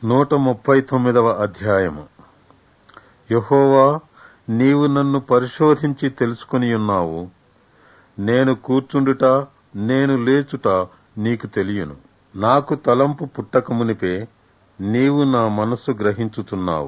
నూట ముప్పై తొమ్మిదవ అధ్యాయము యహోవా నీవు నన్ను పరిశోధించి తెలుసుకునియున్నావు నేను కూర్చుండుట నేను లేచుట నీకు తెలియను నాకు తలంపు పుట్టకమునిపే నీవు నా మనస్సు గ్రహించుచున్నావు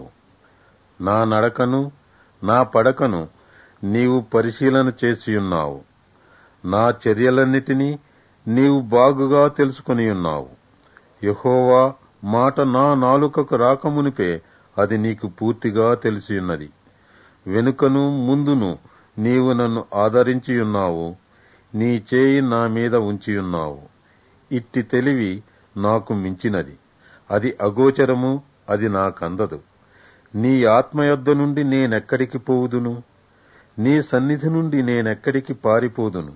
నా నడకను నా పడకను నీవు పరిశీలన చేసియున్నావు నా చర్యలన్నిటినీ నీవు బాగుగా తెలుసుకునియున్నావు యహోవా మాట నా నాలుకకు రాకమునిపే అది నీకు పూర్తిగా తెలిసియున్నది వెనుకను ముందును నీవు నన్ను ఆదరించియున్నావు నీ చేయి నా మీద ఉంచియున్నావు ఇట్టి తెలివి నాకు మించినది అది అగోచరము అది నాకందదు నీ ఆత్మయొద్ద నుండి నేనెక్కడికి పోవుదును నీ సన్నిధి నుండి నేనెక్కడికి పారిపోదును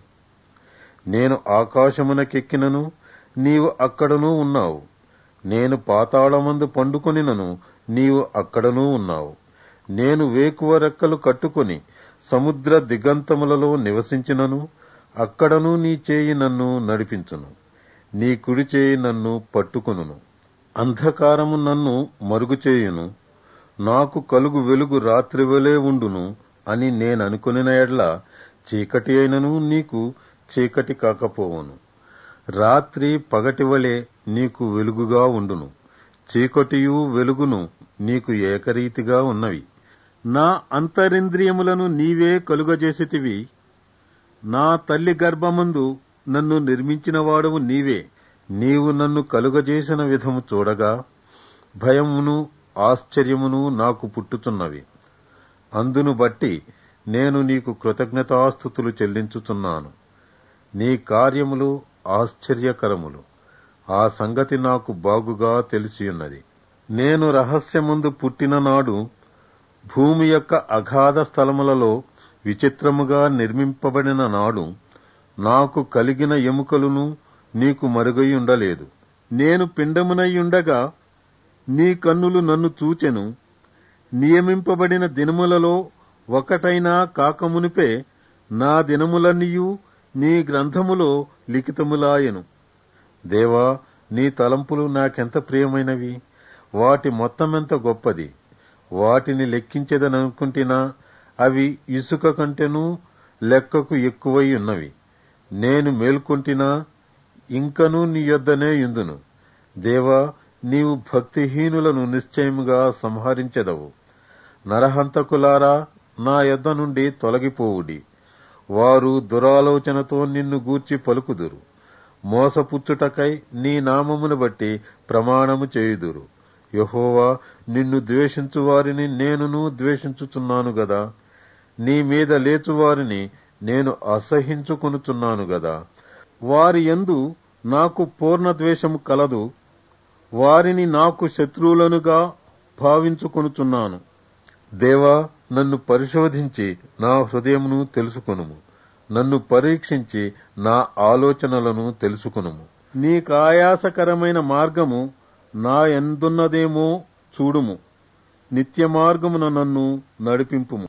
నేను ఆకాశమునకెక్కినను నీవు అక్కడనూ ఉన్నావు నేను పాతాళమందు పండుకొనినను నీవు అక్కడనూ ఉన్నావు నేను వేకువ రెక్కలు కట్టుకొని సముద్ర దిగంతములలో నివసించినను అక్కడనూ నీ చేయి నన్ను నడిపించును నీ కుడి చేయి నన్ను పట్టుకొనును అంధకారము నన్ను మరుగుచేయును నాకు కలుగు వెలుగు రాత్రివలే ఉండును అని నేననుకొనిన ఎడ్ల చీకటి అయినను నీకు చీకటి కాకపోవును రాత్రి పగటివలే నీకు వెలుగుగా ఉండును చీకటియు వెలుగును నీకు ఏకరీతిగా ఉన్నవి నా అంతరింద్రియములను నీవే కలుగజేసితివి నా తల్లి గర్భమందు నన్ను నిర్మించినవాడవు నీవే నీవు నన్ను కలుగజేసిన విధము చూడగా భయమును ఆశ్చర్యమును నాకు పుట్టుచున్నవి అందును బట్టి నేను నీకు కృతజ్ఞతాస్థుతులు చెల్లించుచున్నాను నీ కార్యములు ఆశ్చర్యకరములు ఆ సంగతి నాకు బాగుగా తెలిసియున్నది నేను రహస్యముందు పుట్టిన నాడు భూమి యొక్క అగాధ స్థలములలో విచిత్రముగా నిర్మింపబడిన నాడు నాకు కలిగిన ఎముకలును నీకు మరుగైయుండలేదు నేను పిండమునయ్యుండగా నీ కన్నులు నన్ను చూచెను నియమింపబడిన దినములలో ఒకటైనా కాకమునిపే నా దినములన్నీయు నీ గ్రంథములో లిఖితములాయెను దేవా నీ తలంపులు నాకెంత ప్రియమైనవి వాటి మొత్తమెంత గొప్పది వాటిని లెక్కించేదననుకుంటున్నా అవి ఇసుక కంటెనూ లెక్కకు ఎక్కువై ఉన్నవి నేను మేల్కొంటినా ఇంకనూ నీ యొద్దనే ఇందును దేవా నీవు భక్తిహీనులను నిశ్చయముగా సంహరించెదవు నరహంతకులారా నా యొద్ద నుండి తొలగిపోవుడి వారు దురాలోచనతో నిన్ను గూర్చి పలుకుదురు మోసపుచ్చుటకై నీ నామమును బట్టి ప్రమాణము చేయుదురు యహోవా నిన్ను ద్వేషించు వారిని నేనును ద్వేషించుచున్నాను గదా నీ మీద లేచువారిని నేను అసహించుకొనుచున్నాను గదా వారి యందు నాకు పూర్ణ ద్వేషము కలదు వారిని నాకు శత్రువులనుగా భావించుకొనుచున్నాను దేవా నన్ను పరిశోధించి నా హృదయమును తెలుసుకొనుము నన్ను పరీక్షించి నా ఆలోచనలను తెలుసుకునుము నీకాయాసకరమైన మార్గము నా ఎందున్నదేమో చూడుము నిత్య మార్గమున నన్ను నడిపింపుము